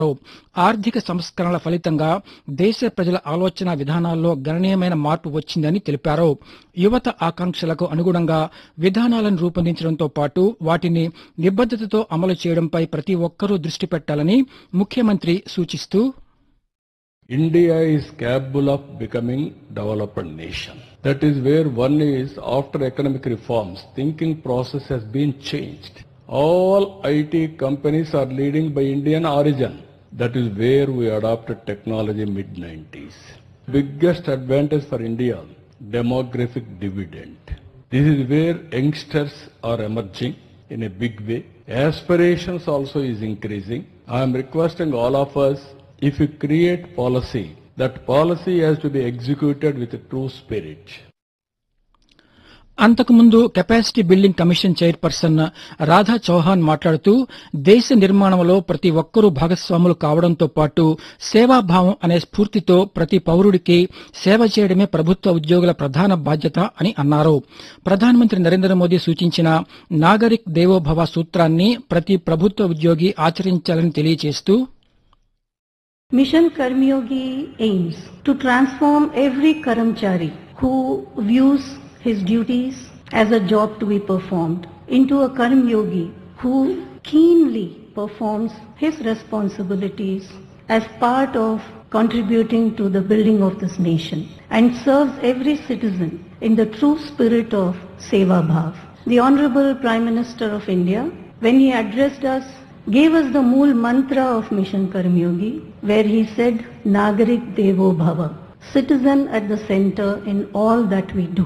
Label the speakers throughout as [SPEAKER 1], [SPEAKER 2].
[SPEAKER 1] ఆర్థిక సంస్కరణల ఫలితంగా దేశ ప్రజల ఆలోచన విధానాల్లో గణనీయమైన మార్పు వచ్చిందని తెలిపారు యువత ఆకాంక్షలకు అనుగుణంగా విధానాలను రూపొందించడంతో పాటు వాటిని నిబద్దతతో అమలు చేయడంపై ప్రతి ఒక్కరూ దృష్టి పెట్టాలని ముఖ్యమంత్రి సూచిస్తూ
[SPEAKER 2] India is capable of becoming developed nation. That is where one is after economic reforms, thinking process has been changed. All IT companies are leading by Indian origin. That is where we adopted technology mid 90s. Biggest advantage for India, demographic dividend. This is where youngsters are emerging in a big way. Aspirations also is increasing. I am requesting all of us, if you create policy, that policy has to be executed with a true spirit.
[SPEAKER 1] అంతకుముందు capacity building commission chairperson Radha Chauhan మాట్లాడుతూ దేశ నిర్మాణంలో ప్రతి ఒక్కరూ భాగస్వాములు కావడంతో పాటు సేవాభావం అనే స్ఫూర్తితో ప్రతి పౌరుడికి సేవ చేయడమే ప్రభుత్వ ఉద్యోగుల ప్రధాన బాధ్యత అని అన్నారు ప్రధానమంత్రి నరేంద్ర మోదీ సూచించిన నాగరిక్ దేవోభవ సూత్రాన్ని ప్రతి ప్రభుత్వ ఉద్యోగి ఆచరించాలని తెలియజేస్తూ
[SPEAKER 3] Mission Karmyogi aims to transform every Karamchari who views his duties as a job to be performed into a Karmyogi who keenly performs his responsibilities as part of contributing to the building of this nation and serves every citizen in the true spirit of Seva Bhav. The Honorable Prime Minister of India, when he addressed us gave us the mool mantra of Mission Karmyogi, where he said, Nagarik Devo Bhava, citizen at the center in all that we do.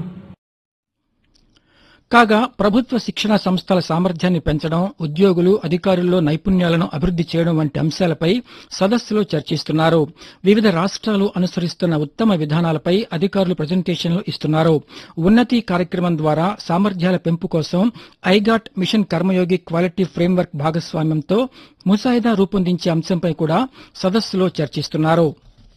[SPEAKER 1] కాగా ప్రభుత్వ శిక్షణ సంస్థల సామర్థ్యాన్ని పెంచడం ఉద్యోగులు అధికారుల్లో నైపుణ్యాలను అభివృద్ది చేయడం వంటి అంశాలపై సదస్సులో చర్చిస్తున్నారు వివిధ రాష్ట్రాలు అనుసరిస్తున్న ఉత్తమ విధానాలపై అధికారులు ప్రజెంటేషన్లు ఇస్తున్నారు ఉన్నతి కార్యక్రమం ద్వారా సామర్థ్యాల పెంపు కోసం iGOT mission Karmayogi quality framework భాగస్వామ్యంతో ముసాయిదా రూపొందించే అంశంపై కూడా సదస్సులో చర్చిస్తున్నారు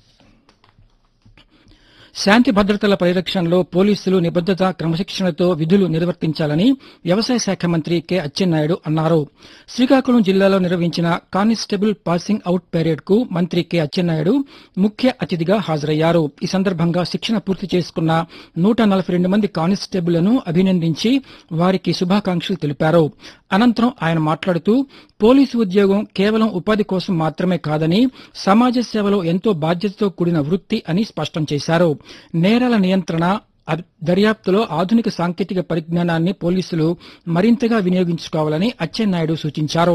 [SPEAKER 1] శాంతి భద్రతల పరిరక్షణలో పోలీసులు నిబద్దత క్రమశిక్షణతో విధులు నిర్వర్తించాలని వ్యవసాయ శాఖ మంత్రి కె అచ్చెన్నాయుడు అన్నారు శ్రీకాకుళం జిల్లాలో నిర్వహించిన కానిస్టేబుల్ పాసింగ్ అవుట్ పెరేడ్ కు మంత్రి కె అచ్చెన్నాయుడు ముఖ్య అతిథిగా హాజరయ్యారు ఈ సందర్భంగా శిక్షణ పూర్తి చేసుకున్న నూట నలభై రెండు మంది కానిస్టేబుళ్లను అభినందించి వారికి శుభాకాంక్షలు తెలిపారు అనంతరం ఆయన మాట్లాడుతూ పోలీసు ఉద్యోగం కేవలం ఉపాధి కోసం మాత్రమే కాదని సమాజ సేవలో ఎంతో బాధ్యతతో కూడిన వృత్తి అని స్పష్టం చేశారు నేరాల నియంత్రణ అద్- దర్యాప్తులో ఆధునిక సాంకేతిక పరిజ్ఞానాన్ని పోలీసులు మరింతగా వినియోగించుకోవాలని అచ్చెన్నాయుడు సూచించారు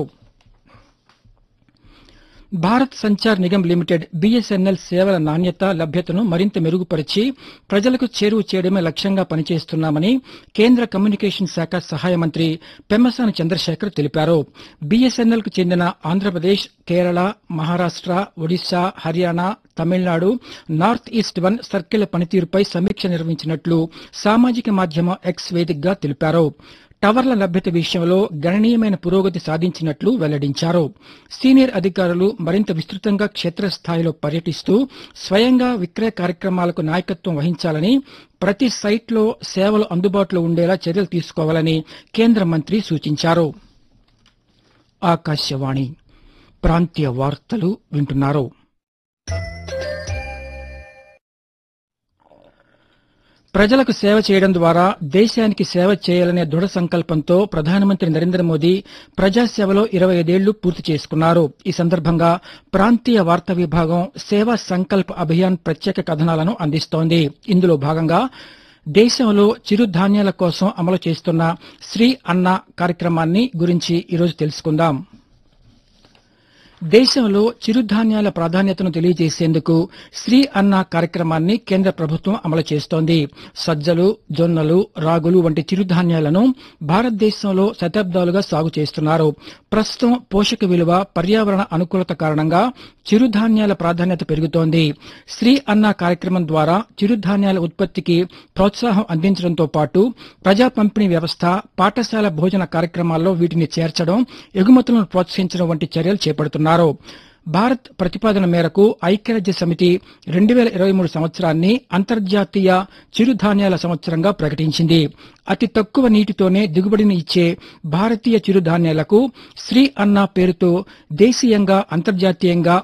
[SPEAKER 1] భారత్ సంచార్ నిగమ్ లిమిటెడ్ బీఎస్ఎన్ఎల్ సేవల నాణ్యత లభ్యతను మరింత మెరుగుపరిచి ప్రజలకు చేరువ చేయడమే లక్ష్యంగా పనిచేస్తున్నామని కేంద్ర కమ్యూనికేషన్ శాఖ సహాయ మంత్రి పెమ్మసాని చంద్రశేఖర్ తెలిపారు బీఎస్ఎన్ఎల్ కు చెందిన Andhra Pradesh Kerala Maharashtra Odisha Haryana Tamil Nadu north east one circle పనితీరుపై సమీక్ష నిర్వహించినట్లు సామాజిక మాధ్యమం ఎక్స్ వేదికగా తెలిపారు టవర్ల లభ్యత విషయంలో గణనీయమైన పురోగతి సాధించినట్లు వెల్లడించారు సీనియర్ అధికారులు మరింత విస్తృతంగా క్షేత్రస్థాయిలో పర్యటిస్తూ స్వయంగా విక్రయ కార్యక్రమాలకు నాయకత్వం వహించాలని ప్రతి సైట్లో సేవలు అందుబాటులో ఉండేలా చర్యలు తీసుకోవాలని కేంద్ర మంత్రి సూచించారు ఆకాశవాణి ప్రాంతీయ వార్తలు వింటున్నారు ప్రజలకు సేవ చేయడం ద్వారా దేశానికి సేవ చేయాలనే దృఢ సంకల్పంతో ప్రధానమంత్రి నరేంద్ర మోదీ ప్రజాసేవలో ఇరవై ఐదేళ్లు పూర్తి చేసుకున్నారు ఈ సందర్భంగా ప్రాంతీయ వార్తా విభాగం సేవా సంకల్ప్ అభియాన్ ప్రత్యేక కథనాలను అందిస్తోంది ఇందులో భాగంగా దేశంలో చిరుధాన్యాల కోసం అమలు చేస్తున్న శ్రీ అన్న కార్యక్రమాన్ని గురించి ఈరోజు తెలుసుకుందాం దేశంలో చిరుధాన్యాల ప్రాధాన్యతను తెలియజేసేందుకు శ్రీ అన్న కార్యక్రమాన్ని కేంద్ర ప్రభుత్వం అమలు చేస్తోంది సజ్జలు జొన్నలు రాగులు వంటి చిరుధాన్యాలను భారతదేశంలో శతాబ్దాలుగా సాగు చేస్తున్నారు ప్రస్తుతం పోషక విలువ పర్యావరణ అనుకూలత కారణంగా చిరుధాన్యాల ప్రాధాన్యత పెరుగుతోంది శ్రీ అన్న కార్యక్రమం ద్వారా చిరుధాన్యాల ఉత్పత్తికి ప్రోత్సాహం అందించడంతో పాటు ప్రజా పంపిణీ వ్యవస్థ పాఠశాల భోజన కార్యక్రమాల్లో వీటిని చేర్చడం ఎగుమతులను ప్రోత్సహించడం వంటి చర్యలు చేపడుతున్నారు భారత్ ప్రతిపాదన మేరకు ఐక్యరాజ్య సమితి రెండు వేల ఇరవై మూడు సంవత్సరాన్ని అంతర్జాతీయ చిరుధాన్యాల సంవత్సరంగా ప్రకటించింది అతి తక్కువ నీటితోనే దిగుబడిని ఇచ్చే భారతీయ చిరుధాన్యాలకు శ్రీ అన్న పేరుతో దేశీయంగా అంతర్జాతీయంగా